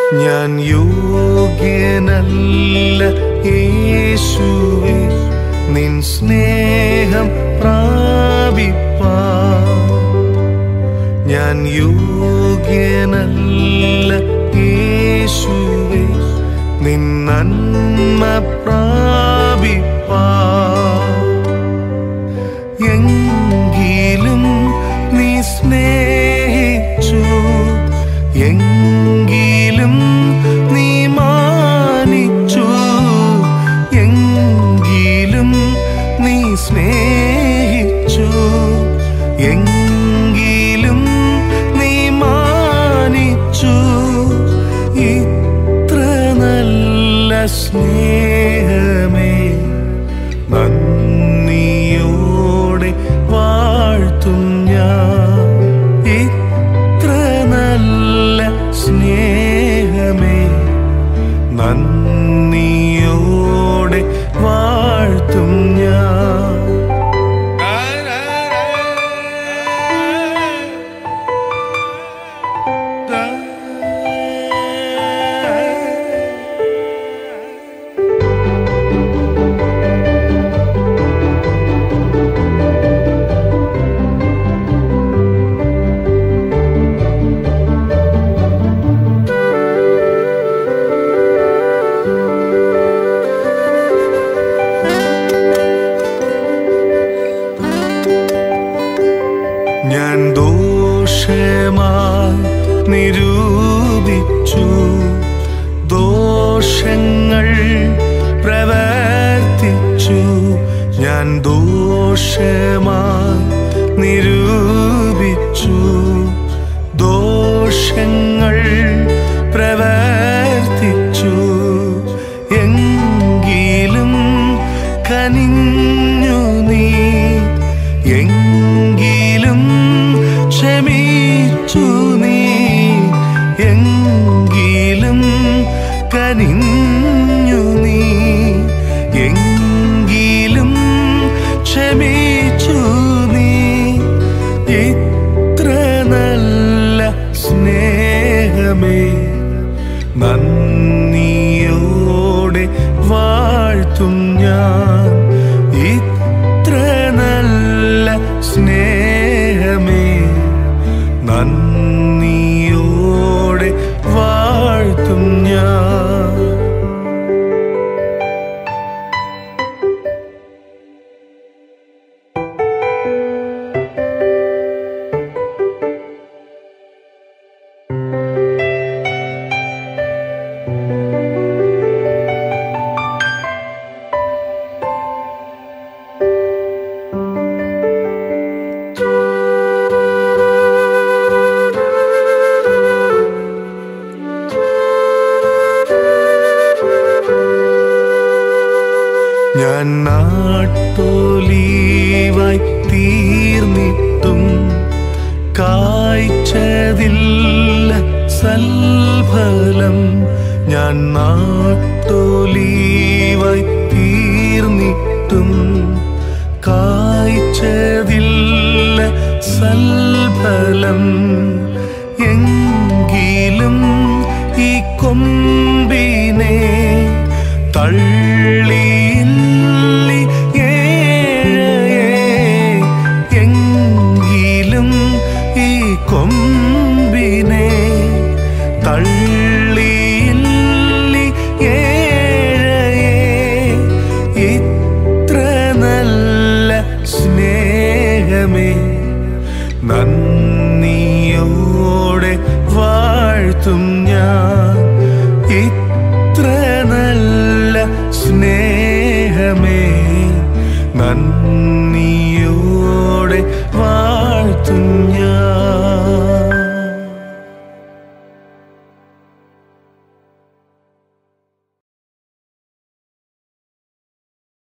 ഞാൻ യോഗ്യനല്ല യേശുവേ നിൻ സ്നേഹം പ്രാപിപ്പാ ഞാൻ യോഗ്യനല്ല യേശുവേ നിൻ നന്മ പ്രാപിപ്പാ എങ്കിലും നീ സ്നേഹിച്ചു എങ്കിലും നീ മാനിച്ചു എങ്കിലും നീ സ്നേഹിച്ചു എങ്കിലും നീ മാനിച്ചു ഇത്ര നല്ല സ്നേഹമേ നന്ദിയോടെ വാഴ്ത്തും ഞാൻ ഇത്ര നല്ല സ്നേഹമേ നന്ദിയോടെ വാഴ്ത്തും ഞാൻ ഞാൻ ദോഷമായി നിരൂപിച്ചു ദോഷങ്ങൾ പ്രവർത്തിച്ചു ഞാൻ ദോഷമായി നിരൂപിച്ചു ദോഷങ്ങൾ പ്രവർത്തിച്ചു എങ്കിലും കനിഞ്ഞു നീ എങ്കിലും ക്ഷമിച്ചു നീ എങ്കിലും കനിഞ്ഞു നീ എങ്കിലും ക്ഷമിച്ചു നീ ഇത്ര നല്ല സ്നേഹമേ നന്ദിയോടെ വാഴ്ത്തും ഞാൻ ഇത്ര നല്ല സ്നേഹമേ നന്ദിയോടെ വാഴ്ത്തും ഞാൻ ഞാൻ നാട്ടോലീവായി തീർന്നിട്ടും കായ്ച്ചതില്ല സൽഫലം ഞാൻ നാട്ടോലീവായി തീർന്നിട്ടും കായ്ച്ചതില്ല സൽഫലം എങ്കിലും ഈ കൊമ്പിനെ തള്ളിയില്ലി ഏഴയേ എങ്കിലും ഈ കൊമ്പ